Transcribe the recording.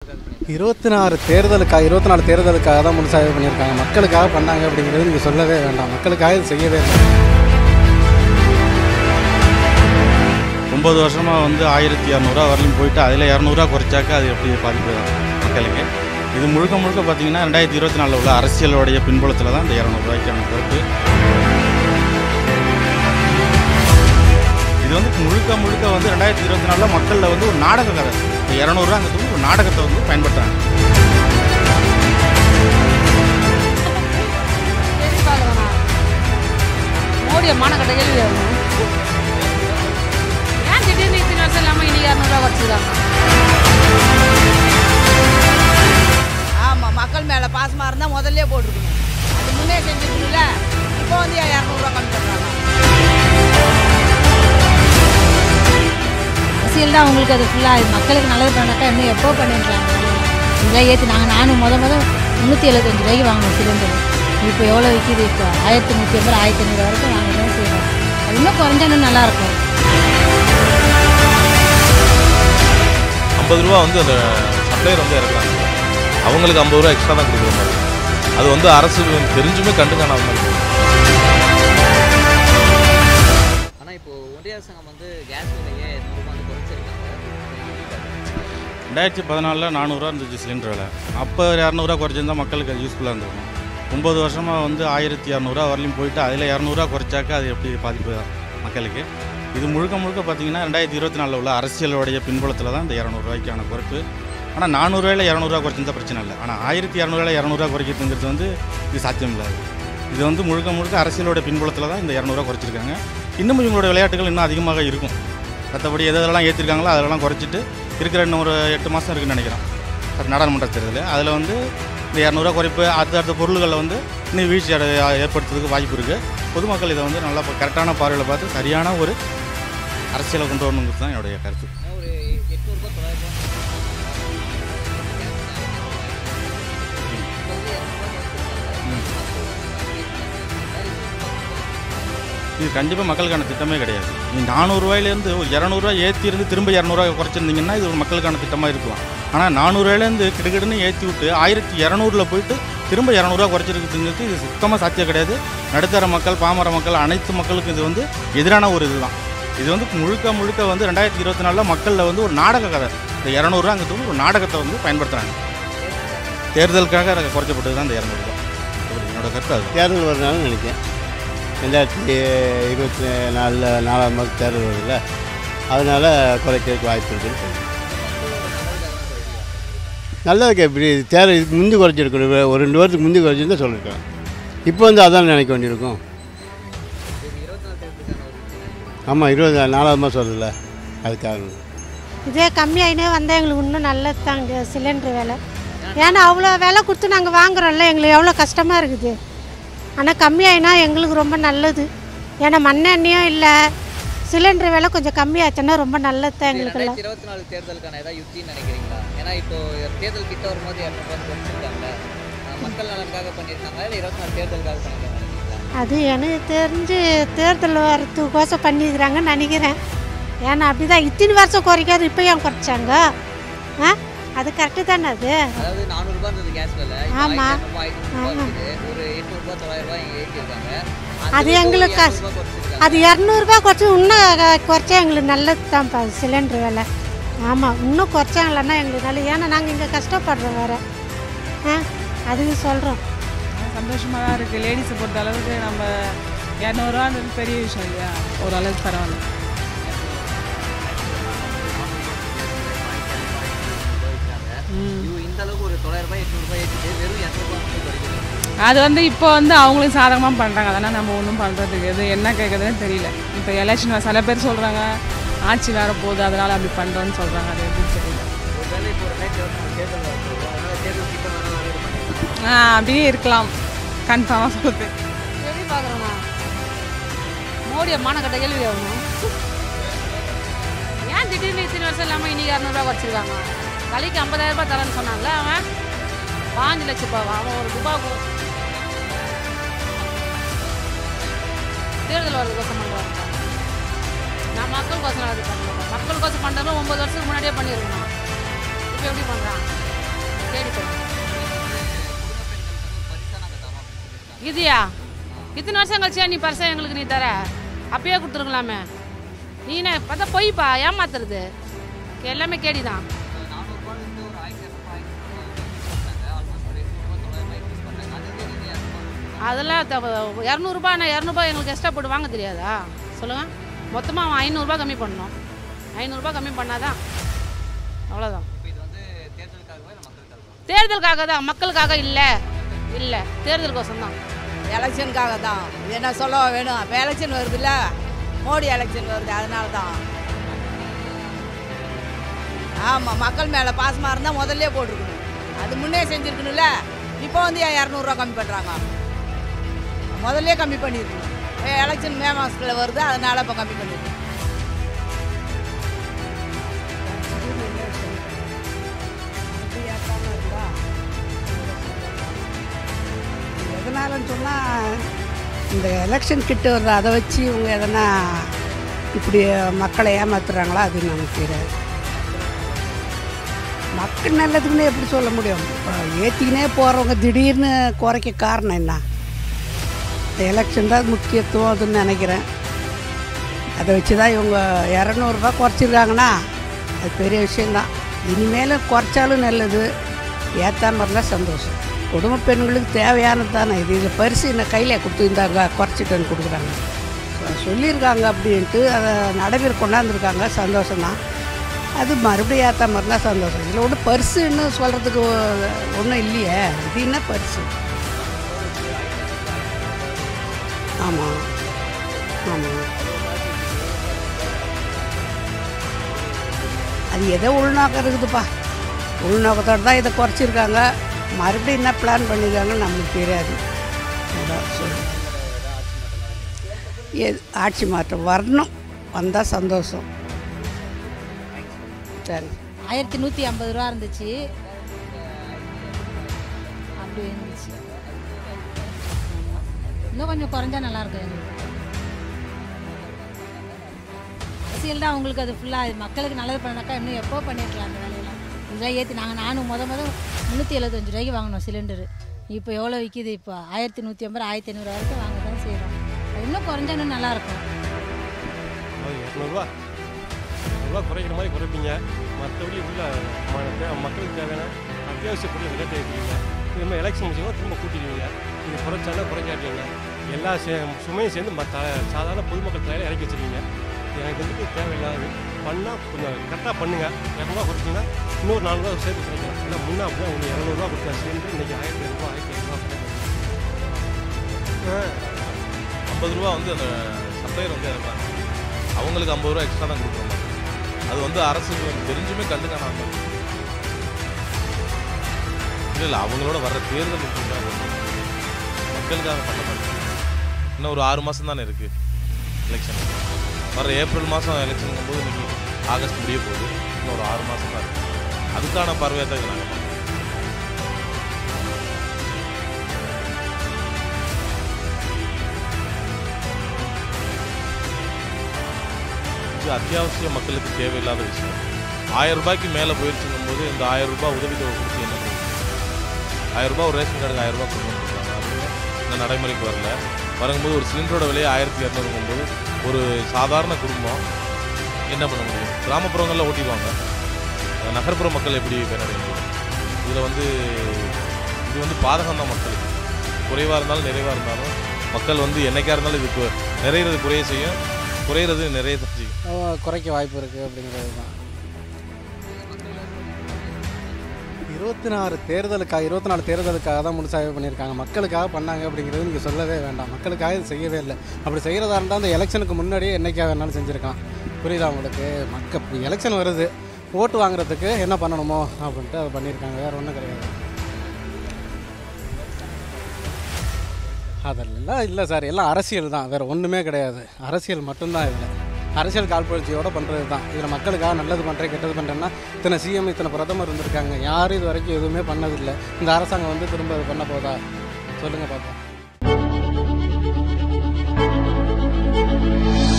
பண்ணியிருக்காங்க இருபத்தி நாலு தேர்தலுக்காக இருபத்தி நாலு தேர்தலுக்காக தான் முழுசாக இது பண்ணியிருக்காங்க மக்களுக்காக பண்ணாங்க அப்படிங்கிறது நீங்கள் சொல்லவே வேண்டாம் மக்களுக்காக இது செய்யவே இல்லை ஒம்பது வருஷமாக வந்து ஆயிரத்தி இரநூறுவா வரலையும் போயிட்டு அதில் இரநூறுவா குறைச்சாக்க அது எப்படி பாதிப்பு தான் மக்களுக்கு இது முழுக்க முழுக்க பார்த்தீங்கன்னா ரெண்டாயிரத்தி இருபத்தி நாலில் உள்ள அரசியலுடைய பின்புலத்தில் தான் இந்த இரநூறுவாய்க்கான பொறுப்பு இது வந்து முழுக்க முழுக்க வந்து ரெண்டாயிரத்தி இருபத்தி நாலில் மக்களில் வந்து ஒரு நாடக கதை இந்த இரநூறுவாங்கிறது வந்து ஒரு நாடகத்தை வந்து பயன்படுத்துகிறாங்க கேள்வி பார்க்கறேண்ணா மோடியை மானக்கட்ட கேள்வி கேட்கணும் ஏன் திடீர்னு இத்தனை வருஷம் இல்லாமல் இன்னைக்கு இரநூறுவா குறைச்சிருக்காங்க ஆமாம் மக்கள் மேலே பாசமாக இருந்தால் முதல்ல போட்டிருக்கணும் அது முன்னே செஞ்சுருக்கணும்ல இப்போ வந்து இரநூறுவா கம்மி பண்ணுறாங்க அரசியல் தான் அவங்களுக்கு அது ஃபுல்லாக மக்களுக்கு நல்லது பண்ணாக்கா இன்னும் எப்போ பண்ணிடுறாங்க இதெல்லாம் ஏற்றி நாங்கள் நானும் முத முத முந்நூற்றி எழுபத்தஞ்சு ரூபாய்க்கு வாங்கினோம் சிலிண்டர் இப்போ எவ்வளோ விற்கிது இப்போ ஆயிரத்தி நூற்றி ஐம்பது ஆயிரத்தி ஐநூறு வரைக்கும் நாங்கள் தான் செய்கிறோம் அது இன்னும் குறைஞ்சா இன்னும் நல்லாயிருக்கும் ஐம்பது ரூபா வந்து அந்த சப்ளையர் வந்து இறக்குறாங்க அவங்களுக்கு ஐம்பது ரூபா எக்ஸ்ட்ரா தான் கொடுக்குற மாதிரி அது வந்து அரசு வந்து தெரிஞ்சுமே கண்டுக்கான மாதிரி ஆனால் இப்போ ஒன்றிய அரசாங்கம் வந்து கேஸ் விலையை நூறுரூவா வந்து குறைச்சிருக்காங்க ரெண்டாயிரத்தி பதினாலில் நானூறுரூவா இருந்துச்சு சிலிண்டர் விலை அப்போ இரநூறுவா குறைச்சிருந்தா மக்களுக்கு அது யூஸ்ஃபுல்லாக இருந்திருக்கும் ஒம்பது வருஷமாக வந்து ஆயிரத்தி இரநூறுவா வரலையும் போயிட்டு அதில் இரநூறுவா குறைச்சாக்க அது எப்படி பாதிப்பு தான் மக்களுக்கு இது முழுக்க முழுக்க பார்த்தீங்கன்னா ரெண்டாயிரத்தி இருபத்தி நாலில் உள்ள அரசியலுடைய பின்புலத்தில் தான் இந்த இரநூறுவாய்க்கான குறைப்பு ஆனால் நானூறுரூவாயில் இரநூறுவா குறைச்சிருந்தா பிரச்சனை இல்லை ஆனால் ஆயிரத்தி இரநூறுவாயில் இரநூறுவா குறைக்கிறதுங்கிறது வந்து இது சாத்தியம் இல்லாது இது வந்து முழுக்க முழுக்க அரசியலோட பின்புலத்தில் தான் இந்த இரநூறுவா குறைச்சிருக்காங்க இன்னும் இவங்களோட விளையாட்டுகள் இன்னும் அதிகமாக இருக்கும் மற்றபடி எது எதெல்லாம் ஏற்றிருக்காங்களோ அதெல்லாம் குறைச்சிட்டு இருக்கிற இன்னும் ஒரு எட்டு மாதம் இருக்குன்னு நினைக்கிறேன் அது நாடாளுமன்ற தேர்தல் அதில் வந்து இந்த இரநூறுவா குறைப்பு அடுத்த அடுத்த பொருள்களில் வந்து இன்னும் வீழ்ச்சி அடை ஏற்படுத்துறதுக்கு வாய்ப்பு இருக்குது பொதுமக்கள் இதை வந்து நல்லா கரெக்டான பார்வையில் பார்த்து சரியான ஒரு அரசியலை கொண்டு வரணுங்கிறது தான் என்னுடைய கருத்து ஏன்னா ஒரு எட்நூறுபா தொள்ளாயிரரூபா இப்போ வந்து இது கண்டிப்பாக மக்களுக்கான திட்டமே கிடையாது நீ நானூறுரூவாயிலேருந்து ஒரு இரநூறுவா ஏற்றி இருந்து திரும்ப இரநூறுவா குறைச்சிருந்தீங்கன்னா இது ஒரு மக்களுக்கான திட்டமாக இருக்கலாம் ஆனால் நானூறுரூவாயிலேருந்து கிடுகிடுன்னு ஏற்றி விட்டு ஆயிரத்தி இரநூறுல போயிட்டு திரும்ப இரநூறுவா குறைச்சிருக்குங்கிறது இது சுத்தமாக சாத்தியம் கிடையாது நடுத்தர மக்கள் பாமர மக்கள் அனைத்து மக்களுக்கும் இது வந்து எதிரான ஒரு இதுதான் இது வந்து முழுக்க முழுக்க வந்து ரெண்டாயிரத்தி இருபத்தி நாலில் மக்களில் வந்து ஒரு நாடக கதை இந்த இரநூறுவாங்கிறது வந்து ஒரு நாடகத்தை வந்து பயன்படுத்துகிறாங்க தேர்தலுக்காக அதை குறைச்சப்பட்டது தான் இந்த இரநூறுவா என்னோட கருத்து அது தேர்தல் வரனாலும் நினைக்கிறேன் ரெண்டாயிரத்தி இருபத்தி நாலில் நாலாம் மாதம் தேர்தல் வருதுல்ல அதனால் குறைக்கிறதுக்கு வாய்ப்பு இருக்குன்னு சொல்றேன். நல்லதுக்கு எப்படி தேர்தல் இதுக்கு முந்தி குறைச்சிருக்கணும் வே- ஒரு ரெண்டு வாரத்துக்கு முந்தி குறைச்சிருந்தா சொல்லியிருக்கேன் இப்போ வந்து அதான் நினைக்க வேண்டியிருக்கும் ஆமாம் இருபது நாலாவது மாதம் வருதுல்ல அதுக்காக இதே கம்மியாயினே வந்தால் எங்களுக்கு இன்னும் நல்லது தாங்க சிலிண்டர் விலை ஏன்னா அவ்வளோ விலை கொடுத்து நாங்கள் வாங்குறோம்ல எங்களுக்கு எவ்வளோ கஷ்டமாக இருக்குது ஆனால் கம்மியாயினா எங்களுக்கு ரொம்ப நல்லது ஏன்னா மண்ணெண்ணையும் இல்லை சிலிண்டர் விலை கொஞ்சம் கம்மியாச்சுன்னா ரொம்ப நல்லது தான் எங்களுக்கெல்லாம் ரெண்டாயிரத்தி இருபத்தி நாலு தேர்தலுக்கான ஏதாவது யுக்தின்னு நினைக்கிறீங்களா ஏன்னா இப்போ தேர்தல் கிட்ட வரும்போது இரநூறுபா குறைச்சிருக்காங்க அஹ் மக்கள் நலனுக்காக பண்ணியிருக்காங்க இல்லை இருபத்தி நாலு தேர்தலுக்காக பண்ணியிருக்காங்க நினைக்கிறீங்களா அது எனக்கு தெரிஞ்சு தேர்தல் வரத்துக்கோசம் பண்ணியிருக்கிறாங்கன்னு நினைக்கிறேன் ஏன்னா அப்படிதான் இத்தனை வருஷம் குறைக்காது இப்போ ஏன் குறைச்சாங்க ஆ அது கரெக்டு தானே அது அதாவது நானூறுபா இருந்தது கேஸ் விலை இப்போ ஆமா. ஆயிரத்தி இரநூறுபா, ஆயிரத்தி முந்நூறுபா இருக்குது ஒரு எட்நூறுபா தொள்ளாயிரம் ரூபாய் ஏற்றிருக்காங்க அது எங்களுக்கு கஷ்- அது இரநூறுபா குறைச்சி இன்னும் க- குறைச்சா எங்களுக்கு நல்லது தான்ப்பா சிலிண்டர் விலை ஆமாம் இன்னும் குறைச்சாங்களன்னா எங்களுக்கு நல்லது ஏன்னா நாங்கள் இங்கே கஷ்டப்படுறோம் வேற ஆ அதுக்கு சொல்கிறோம் சந்தோஷமாக தான் இருக்குது லேடிஸை பொறுத்த அளவுக்கு நம்ம இரநூறுவான்றது பெரிய விஷயம் இல்லையா ஓரளவுக்கு பரவாயில்ல இவங்க இந்த அளவுக்கு ஒரு தொள்ளாயிரம் ரூபாய் எட்நூறுபா ஏற்றிட்டு வெறும் இரநூறுபா மட்டும் குறைக்கிறாங்க அது வந்து இப்போ வந்து அவங்களுக்கு சாதகமாக பண்ணுறாங்க அதனால் நம்ம ஒன்றும் பண்ணுறதுக்கு எது என்ன கேட்குதுன்னு தெரியல இப்போ எலெக்ஷன் சில பேர் சொல்கிறாங்க ஆட்சி வேற போகுது அதனால் அப்படி பண்ணுறோன்னு சொல்கிறாங்க அது எப்படின்னு தெரியல ஒருவேளை இப்போ ரெண்டாயிரத்தி இருபத்தி நாலு தேர்தல் வரப்போகுது அதனால தேர்தல் கிட்ட வரனால இது பண்ணிருக்காங்க ஆ அப்படியே இருக்கலாம் கன்ஃபார்மாக சொல்லுது கேள்வி பார்க்குறேண்ணா மோடியை மானக்கட்ட கேள்வி கேட்கணும் ஏன் திடீர்னு இத்தனை வருஷம் இல்லாமல் இன்னைக்கு இரநூறுவா குறைச்சிருக்காங்க தலைக்கு ஐம்பதாயிரம் ரூபாய் தரேன்னு சொன்னான்ல அவன் பாஞ்சு லட்ச ரூபாய் அவன் ஒரு ரூபாய்க்கு தேர்தல் வர்றதுக்கோசம் பண்ணுறாங்க நான் மக்களுக்கோசம் அது பண்ணுறேன் மக்களுக்கோசம் பண்ணுறதும் ஒம்பது வருஷத்துக்கு முன்னாடியே பண்ணியிருக்கணும் இப்போ எப்படி பண்ணுறான் இதையா இத்தனை வருஷம் கழிச்சா நீ பரிசை எங்களுக்கு நீ தர அப்பயே கொடுத்துருக்கலாமே நீ என்ன பார்த்தா பொய்ப்பா ஏமாத்துறது எல்லாமே கேடி தான் அதெல்லாம் இரநூறுபா நான் இரநூறுபா எங்களுக்கு எக்ஸ்ட்ரா போட்டு வாங்க தெரியாதா சொல்லுங்கள் மொத்தமாக அவன் ஐநூறுரூபா கம்மி பண்ணணும் ஐநூறுரூபா கம்மி பண்ணாதான் அவ்வளோதான் தேர்தலுக்காக தான் மக்களுக்காக இல்லை இல்லை தேர்தலுக்கோசம் தான் எலெக்ஷனுக்காக தான் இது என்ன சொல்ல வேணும் இப்போ எலெக்ஷன் வருதுல்ல மோடி எலெக்ஷன் வருது அதனால தான் ஆமாம் மக்கள் மேலே பாசமாக இருந்தால் முதல்ல போட்டிருக்கணும் அது முன்னே செஞ்சுருக்கணும்ல இப்போ வந்து ஏன் இரநூறுவா கம்மி பண்ணுறாங்க முதல்ல கம்மி பண்ணியிருக்கணும் எலெக்ஷன் மே மாதத்தில் வருது அதனால இப்போ கம்மி பண்ணியிருக்கணும் எதனாலன்னு சொன்னால் இந்த எலெக்ஷன் கிட்ட வருது அதை வச்சு இவங்க எதனா இப்படி மக்களை ஏமாத்துறாங்களா அது நமக்கு தெரியாது மக்கள் நல்லதுக்குன்னு எப்படி சொல்ல முடியும் இப்போ ஏற்றிக்கினே போகிறவங்க திடீர்னு குறைக்க காரணம் என்ன இந்த எலெக்ஷன் தான் முக்கியத்துவம் அதுன்னு நினைக்கிறேன் அதை வச்சு தான் இவங்க இரநூறுபா குறைச்சிருக்காங்கன்னா அது பெரிய விஷயந்தான் இனிமேலும் குறைச்சாலும் நல்லது ஏற்றாம இருந்தால் சந்தோஷம் குடும்ப பெண்களுக்கு தேவையானது தானே இது இது பரிசு என்ன கையில் கொடுத்து இந்தாங்க குறைச்சிட்டு வந்து கொடுக்குறாங்க சொல்லியிருக்காங்க அப்படின்ட்டு அதை நடைமுறை கொண்டாந்துருக்காங்க சந்தோஷம்தான் அது மறுபடியும் ஏற்றாம இருந்தால் சந்தோஷம் இதில் ஒன்றும் பரிசுன்னு சொல்கிறதுக்கு ஒன்றும் இல்லையே இது என்ன பரிசு ஆமாம் ஆமாம் அது எதோ உள்நோக்கம் இருக்குதுப்பா உள்நோக்கத்தோடு தான் இதை குறைச்சிருக்காங்க மறுபடியும் என்ன பிளான் பண்ணியிருக்காங்கன்னு நம்மளுக்கு தெரியாது அதான் சொல்லு எது ஆட்சி மாற்றம் வரணும் வந்தால் சந்தோஷம் சரி ஆயிரத்தி நூற்றி ஐம்பது ரூபா இருந்துச்சு அப்படி இருந்துச்சு இன்னும் கொஞ்சம் குறைஞ்சா நல்லாயிருக்கும் எங்களுக்கு அரசியல் தான் அவங்களுக்கு அது ஃபுல்லாக மக்களுக்கு நல்லது பண்ணாக்கா இன்னும் எப்போ பண்ணியிருக்கலாம் அந்த வேலையெல்லாம் இதெல்லாம் ஏற்றி நாங்கள் நானும் முத முத முந்நூற்றி எழுபத்தஞ்சு ரூபாய்க்கு வாங்கினோம் சிலிண்டரு இப்போ எவ்வளோ விற்கிது இப்போ ஆயிரத்தி நூற்றி ஐம்பது ஆயிரத்தி ஐநூறு வரைக்கும் வாங்க தான் செய்கிறோம் அது இன்னும் குறைஞ்சா இன்னும் நல்லாயிருக்கும் இரநூறுவா ரூபா குறைக்கிற மாதிரி குறைப்பீங்க மற்றபடி உள்ள ம- தே- மக்களுக்கு தேவையான அத்தியாவசிய பொருள் ரேட் ஏற்றுவீங்க திரும்ப எலெக்ஷன் முடிச்சவங்க திரும்ப கூட்டிடுவீங்க இது குறைச்சாலும் குறைக்காட்டீங்க எல்லா சே சுமையும் சேர்ந்து மற்ற சாதாரண பொதுமக்கள் தலையில் இறக்கி வச்சிருக்கீங்க இது எனக்கு வந்துட்டு தேவையில்லாது பண்ணால் கொஞ்சம் கரெக்டாக பண்ணுங்கள் இரநூறுவா கொடுத்தீங்கன்னா இன்னொரு நாலு ரூபா சேர்த்து கிடைக்கும் இல்லை முன்னா அப்படின்னா உங்களுக்கு இரநூறுவா கொடுத்தா சேர்ந்து இன்றைக்கி ஆயிரத்தி ஐநூறுரூவா ஆயிரத்தி ஐநூறுரூவா ஐம்பது ரூபா வந்து அந்த சப்ளையர் வந்து இறக்குறாங்க அவங்களுக்கு ஐம்பது ரூபா எக்ஸ்ட்ரா தான் கொடுக்குற மாதிரி அது வந்து அரசு தெரிஞ்சுமே கண்டுக்கானாம இல்லை இல்லை அவங்களோட வர்ற தேர்தல் முக்கியம் மக்களுக்காக பண்ண மாட்டாங்க இன்னும் ஒரு ஆறு மாதம் தானே இருக்குது எலெக்ஷன் வர ஏப்ரல் மாதம் எலெக்ஷனுங்கும் போது இன்னைக்கு ஆகஸ்ட் முடிய போகுது இன்னும் ஒரு ஆறு மாதம் தான் இருக்குது அதுக்கான பார்வையாக தான் இது நாங்கள் இது அத்தியாவசிய மக்களுக்கு தேவையில்லாத விஷயம் ஆயிரம் ரூபாய்க்கு மேலே போயிடுச்சுங்கும் போது இந்த ஆயிரம் ரூபாய் உதவித்தொகை கொடுத்து என்ன பண்ணுறது ஆயிரம் ரூபாய் ஒரு ரேஷன் கார்டுக்கு ஆயிரம் ரூபாய் கொடுக்கணும் அப்படின்னு இன்னும் நடைமுறைக்கு வரல வரும்போது ஒரு சிலிண்டரோட விலை ஆயிரத்தி இரநூறுங்கும்போது ஒரு சாதாரண குடும்பம் என்ன பண்ண முடியும் கிராமப்புறங்களில் ஓட்டிடுவாங்க அஹ் நகர்ப்புற மக்கள் எப்படி பயனடைய முடியும் இதில் வந்து இது வந்து பாதகம் தான் மக்களுக்கு குறைவாக இருந்தாலும் நிறைவாக இருந்தாலும் மக்கள் வந்து என்னைக்கா இருந்தாலும் இது கு- நிறையிறது குறைய செய்யும் குறையிறது நிறைய தான் செய்யும் அஹ் குறைக்க வாய்ப்பு இருக்குது அப்படிங்கிறது தான் இருபத்தி நாலு தேர்தலுக்காக இருபத்தி நாலு தேர்தலுக்காக தான் முழுசாகவே பண்ணியிருக்காங்க மக்களுக்காக பண்ணாங்க அப்படிங்கிறது நீங்கள் சொல்லவே வேண்டாம் மக்களுக்காக இது செய்யவே இல்லை அப்படி செய்கிறதா இருந்தால் அந்த எலெக்ஷனுக்கு முன்னாடியே என்னைக்காக வேணாலும் செஞ்சுருக்கான் புரியுதா உங்களுக்கு மக்கள் எலெக்ஷன் வருது ஓட்டு வாங்குறதுக்கு என்ன பண்ணணுமோ அப்படின்ட்டு அதை பண்ணியிருக்காங்க வேறு ஒன்றும் கிடையாது அதெல்லாம் இல்லை சார் எல்லாம் அரசியல் தான் வேறு ஒன்றுமே கிடையாது அரசியல் மட்டும்தான் இதில் அரசியல் காழ்ப்புணர்ச்சியோட பண்ணுறது தான் இதில் மக்களுக்காக நல்லது பண்ணுறேன் கெட்டது பண்ணுறேன்னா இத்தனை சிஎம் இத்தனை பிரதமர் இருந்திருக்காங்க யாரும் இது வரைக்கும் எதுவுமே பண்ணதில்லை இந்த அரசாங்கம் வந்து திரும்ப அது பண்ண போதா சொல்லுங்கள் பார்ப்போம்